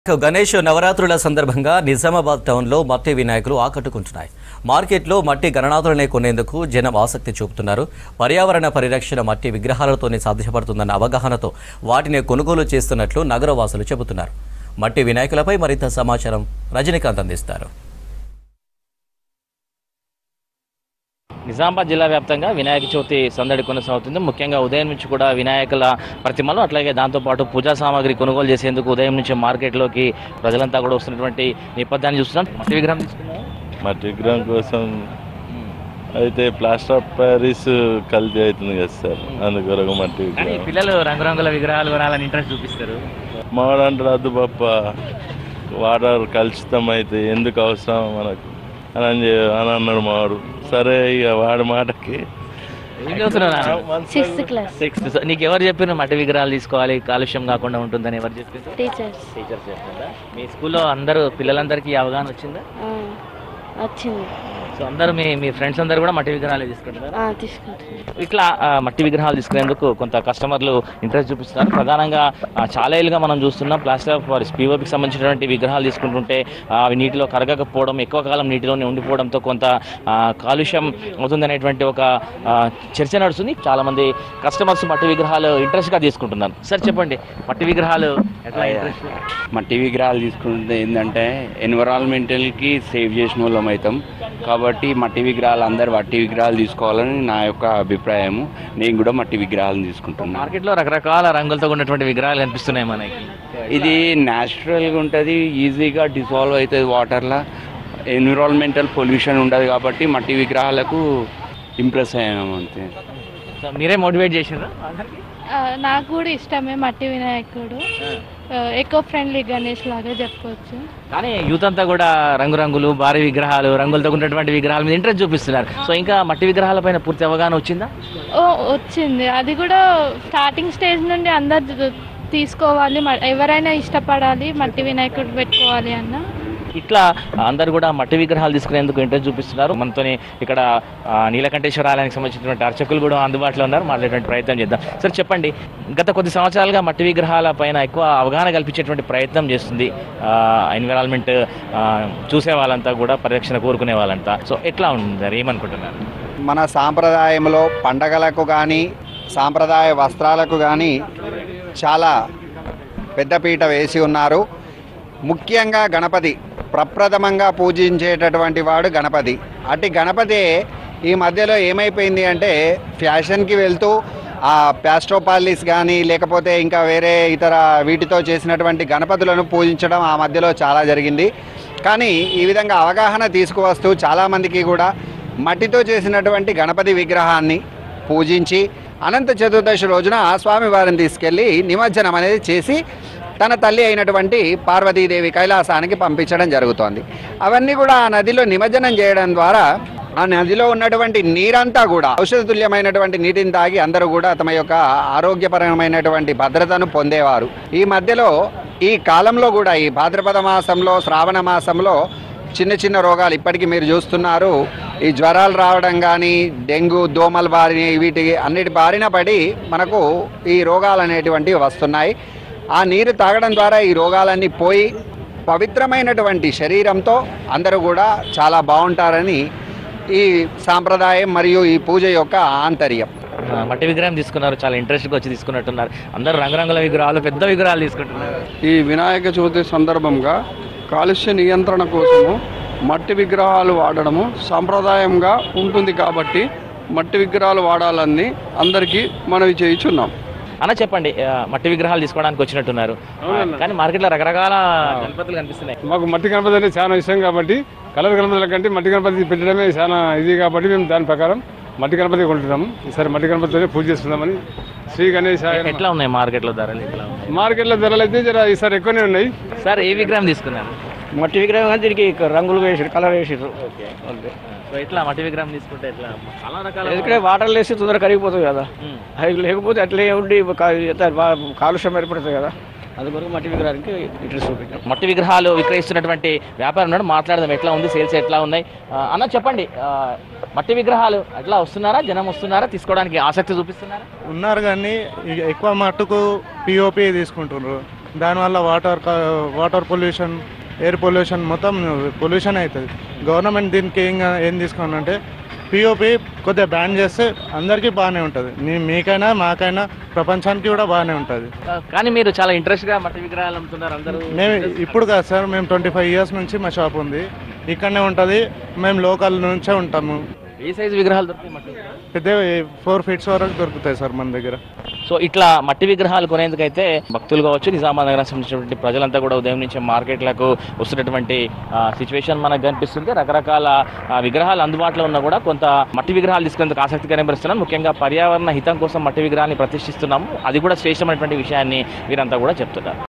ఇక గణేష్ నవరాత్రుల సందర్భంగా నిజామాబాద్ టౌన్లో మట్టి వినాయకులు ఆకట్టుకుంటున్నాయి మార్కెట్లో మట్టి గణనాథులనే కొనేందుకు జనం ఆసక్తి చూపుతున్నారు పర్యావరణ పరిరక్షణ మట్టి విగ్రహాలతోనే సాధ్యపడుతుందన్న అవగాహనతో వాటిని కొనుగోలు చేస్తున్నట్లు నగరవాసులు చెబుతున్నారు మట్టి వినాయకులపై మరింత సమాచారం రజనీకాంత్ అందిస్తారు నిజామాబాద్ జిల్లా వ్యాప్తంగా వినాయక చవితి సందడి కొనసాగుతుంది ముఖ్యంగా ఉదయం నుంచి కూడా వినాయకుల ప్రతిమలు అట్లాగే దాంతోపాటు పూజా సామాగ్రి కొనుగోలు చేసేందుకు ఉదయం నుంచి మార్కెట్లోకి ప్రజలంతా కూడా వస్తున్నటువంటి నేపథ్యాన్ని చూస్తున్నాం మట్టి విగ్రహం తీసుకున్నాం మట్టి విగ్రహం కోసం అయితే ప్లాస్టర్ ఆఫ్ ప్యారిస్ కల్తీ అవుతుంది కదా సార్ అందుకొరకు మట్టి కానీ విగ్రహం పిల్లలు రంగురంగుల విగ్రహాలు కొనాలని ఇంట్రెస్ట్ చూపిస్తారు మావాడు అంటాడు అద్దు పప్ప వాటర్ కలుషితం అయితే ఎందుకు అవసరం మనకు అని అని చె- అని అన్నాడు మావాడు సరే ఇక వాడి మాటకి ఏం చదువుతున్నావు సిక్స్త్ క్లాస్ సిక్స్త్ నీకు ఎవరు చెప్పారు మట్టి విగ్రహాలు తీసుకోవాలి కాలుష్యం కాకుండా ఉంటుందని ఎవరు చెప్పారు టీచర్స్ టీచర్స్ చెప్తుందా మీ స్కూల్లో అందరూ పిల్లలందరికీ ఈ అవగాహన వచ్చిందా వచ్చింది సో అందరూ మీ మీ ఫ్రెండ్స్ అందరూ కూడా మట్టి విగ్రహాలు తీసుకుంటారు ఆ, తీసుకుంటున్నాను ఇట్లా ఆ, మట్టి విగ్రహాలు తీసుకునేందుకు కొంత కస్టమర్లు ఇంట్రెస్ట్ చూపిస్తున్నారు ప్రధానంగా ఆ, చాలా ఏళ్ళుగా మనం చూస్తున్నాం ప్లాస్టర్ ఆఫ్ పారిస్ పీఓపికి సంబంధించినటువంటి విగ్రహాలు తీసుకుంటుంటే ఆ, అవి నీటిలో కరగకపోవడం ఎక్కువ కాలం నీటిలోనే ఉండిపోవడంతో కొంత ఆ, కాలుష్యం అవుతుందనేటువంటి ఒక ఆ, చర్చ నడుస్తుంది చాలా మంది కస్టమర్స్ మట్టి విగ్రహాలు ఇంట్రెస్ట్గా తీసుకుంటున్నారు సార్ చెప్పండి మట్టి విగ్రహాలు ఎట్లా ఇంట్రెస్ట్ మట్టి విగ్రహాలు తీసుకుంటే ఏంటంటే ఎన్విరాన్మెంటల్కి సేవ్ చేసిన వాళ్ళం అవుతాం కాబట్టి మట్టి విగ్రహాలు అందరు మట్టి విగ్రహాలు తీసుకోవాలని నా యొక్క అభిప్రాయము నేను కూడా మట్టి విగ్రహాలను తీసుకుంటున్నాను మార్కెట్లో రకరకాల రంగులతో ఉన్నటువంటి విగ్రహాలు కనిపిస్తున్నాయి మనకి ఇది న్యాచురల్గా ఉంటుంది ఈజీగా డిసాల్వ్ అవుతుంది వాటర్లో ఎన్విరాన్మెంటల్ పొల్యూషన్ ఉండదు కాబట్టి మట్టి విగ్రహాలకు ఇంప్రెస్ అయ్యాము అంతే సో మీరే మోటివేట్ చేసారా ఆ, నాకు కూడా ఇష్టమే మట్టి వినాయకుడు ఎకో ఫ్రెండ్లీ గణేష్ లాగా చెప్పవచ్చు కానీ యూత్ అంతా కూడా రంగురంగులు భారీ విగ్రహాలు రంగులతో ఉన్నటువంటి విగ్రహాల మీద ఇంట్రెస్ట్ చూపిస్తున్నారు సో ఇంకా మట్టి విగ్రహాల పైన పూర్తి అవగాహన వచ్చిందా ఓ వచ్చింది అది కూడా స్టార్టింగ్ స్టేజ్ నుండి అందరు తీసుకోవాలి మ- ఎవరైనా ఇష్టపడాలి మట్టి వినాయకుడు పెట్టుకోవాలి అన్న ఇట్లా అందరు కూడా మట్టి విగ్రహాలు తీసుకునేందుకు ఇంట్రెస్ట్ చూపిస్తున్నారు మనతోని ఇక్కడ ఆ, నీలకంఠేశ్వర ఆలయానికి సంబంధించినటువంటి అర్చకులు కూడా అందుబాటులో ఉన్నారు మాట్లాడేటువంటి ప్రయత్నం చేద్దాం సార్ చెప్పండి గత కొద్ది సంవత్సరాలుగా మట్టి విగ్రహాల పైన ఎక్కువ అవగాహన కల్పించేటువంటి ప్రయత్నం చేస్తుంది ఎన్విరాన్మెంట్ చూసే వాళ్ళంతా కూడా పరిరక్షణ కోరుకునే వాళ్ళంతా సో ఎట్లా ఉంది ఏమనుకుంటున్నారు మన సాంప్రదాయంలో పండగలకు కానీ సాంప్రదాయ వస్త్రాలకు కానీ చాలా పెద్దపీట వేసి ఉన్నారు ముఖ్యంగా గణపతి ప్రప్రథమంగా పూజించేటటువంటి వాడు గణపతి అటు గణపతి ఈ మధ్యలో ఏమైపోయింది అంటే ఫ్యాషన్కి వెళ్తూ ఆ ప్యాస్ట్రోపాలిస్ కానీ లేకపోతే ఇంకా వేరే ఇతర వీటితో చేసినటువంటి గణపతులను పూజించడం ఆ మధ్యలో చాలా జరిగింది కానీ ఈ విధంగా అవగాహన తీసుకువస్తూ చాలామందికి కూడా మట్టితో చేసినటువంటి గణపతి విగ్రహాన్ని పూజించి అనంత చతుర్దశి రోజున ఆ స్వామివారిని తీసుకెళ్ళి నిమజ్జనం అనేది చేసి తన తల్లి అయినటువంటి పార్వతీదేవి కైలాసానికి పంపించడం జరుగుతోంది అవన్నీ కూడా ఆ నదిలో నిమజ్జనం చేయడం ద్వారా ఆ నదిలో ఉన్నటువంటి నీరంతా కూడా ఔషధతుల్యమైనటువంటి నీటిని తాగి అందరూ కూడా తమ యొక్క ఆరోగ్యపరమైనటువంటి భద్రతను పొందేవారు ఈ మధ్యలో ఈ కాలంలో కూడా ఈ భాద్రపద మాసంలో శ్రావణ మాసంలో చిన్న చిన్న రోగాలు ఇప్పటికీ మీరు చూస్తున్నారు ఈ జ్వరాలు రావడం కానీ డెంగ్యూ దోమల బారిన వీటి అన్నిటి బారిన పడి మనకు ఈ రోగాలు అనేటువంటివి వస్తున్నాయి ఆ నీరు తాగడం ద్వారా ఈ రోగాలన్నీ పోయి పవిత్రమైనటువంటి శరీరంతో అందరూ కూడా చాలా బాగుంటారని ఈ సాంప్రదాయం మరియు ఈ పూజ యొక్క ఆంతర్యం ఆ, మట్టి విగ్రహం తీసుకున్నారు చాలా ఇంట్రెస్ట్గా వచ్చి తీసుకున్నట్టున్నారు అందరూ రంగురంగుల విగ్రహాలు పెద్ద విగ్రహాలు తీసుకుంటున్నారు ఈ వినాయక చవితి సందర్భంగా కాలుష్య నియంత్రణ కోసము మట్టి విగ్రహాలు వాడడము సాంప్రదాయంగా ఉంటుంది కాబట్టి మట్టి విగ్రహాలు వాడాలని అందరికీ మనవి చేయుచున్నాం అన్న చెప్పండి ఆ, మట్టి విగ్రహాలు తీసుకోవడానికి వచ్చినట్టున్నారు కానీ మార్కెట్లో రకరకాల గణపతులు కనిపిస్తున్నాయి మాకు మట్టి గణపతి అంటే చాలా ఇష్టం కాబట్టి కలర్ గణపతుల కంటే మట్టి గణపతి పెట్టడమే చాలా ఇది కాబట్టి మేము దాని ప్రకారం మట్టి గణపతి కొంటున్నాము ఈసారి మట్టి గణపతితోనే పూజ చేస్తున్నామని శ్రీ గణేష్ ఎట్లా ఉన్నాయి మార్కెట్లో ధరలు ఎట్లా ఉన్నాయి మార్కెట్లో ధరలు అయితే జర ఈసారి ఎక్కువనే ఉన్నాయి సార్ ఏ విగ్రహం తీసుకున్నారు మట్టి విగ్రహం కానీ దీనికి రంగులు వేసారు కలర్ వేసారు సో ఎట్లా మట్టి విగ్రహం తీసుకుంటే ఎట్లా చాలా రకాల ఎందుకంటే వాటర్ వేసి తొందరగా కరిగిపోతుంది కదా ఉమ్. అవి లేకపోతే అట్లే ఉండి కా- ఎంత వా- కాలుష్యం ఏర్పడుతుంది కదా అందుకొరకు మట్టి విగ్రహానికి ఇంట్రెస్ట్ చూపించాం మట్టి విగ్రహాలు విక్రయిస్తున్నటువంటి వ్యాపారం ఉన్నాడు మాట్లాడదాం ఎట్లా ఉంది సేల్స్ ఎట్లా ఉన్నాయి ఆ, అన్న చెప్పండి ఆ, మట్టి విగ్రహాలు ఎట్లా వస్తున్నారా జనం వస్తున్నారా తీసుకోవడానికి ఆసక్తి చూపిస్తున్నారా ఉన్నారు కానీ ఇక ఎక్కువ మట్టుకు పిఓపి తీసుకుంటున్నారు దానివల్ల వాటర్ క- వాటర్ పొల్యూషన్ ఎయిర్ పొల్యూషన్ మొత్తం పొల్యూషన్ అవుతుంది గవర్నమెంట్ దీనికి ఏం ఏం తీసుకోనంటే పిఓపి కొద్దిగా బ్యాన్ చేస్తే అందరికీ బాగానే ఉంటుంది నీ- మీకైనా మాకైనా ప్రపంచానికి కూడా బాగానే ఉంటుంది ఆ, కానీ మీరు చాలా ఇంట్రెస్ట్ గా మట్టి విగ్రహాలు అమ్ముతున్నారు అందరూ మేము ఇప్పుడు కాదు సార్ మేము ట్వంటీ ఫైవ్ ఇయర్స్ నుంచి మా షాప్ ఉంది ఇక్కడనే ఉంటుంది మేము లోకల్ నుంచే ఉంటాము ఏ సైజు విగ్రహాలు దొరుకుతాయి మట్టి విగ్రహాలు? పెద్ద ఫోర్ ఫీట్స్ వరకు దొరుకుతాయి సార్ మన దగ్గర సో ఇట్లా మట్టి విగ్రహాలు కొనేందుకైతే భక్తులు కావచ్చు నిజామాబాద్ నగరం సంబంధించినటువంటి ప్రజలంతా కూడా ఉదయం నుంచి మార్కెట్లకు వస్తున్నటువంటి సిచ్యువేషన్ మనకు కనిపిస్తుంది రకరకాల ఆ, విగ్రహాలు అందుబాటులో ఉన్నా కూడా కొంత మట్టి విగ్రహాలు తీసుకునేందుకు ఆసక్తి కనబరుస్తున్నాం ముఖ్యంగా పర్యావరణ హితం కోసం మట్టి విగ్రహాన్ని ప్రతిష్ఠిస్తున్నాము అది కూడా శ్రేష్టమైనటువంటి విషయాన్ని వీరంతా కూడా చెప్తున్నారు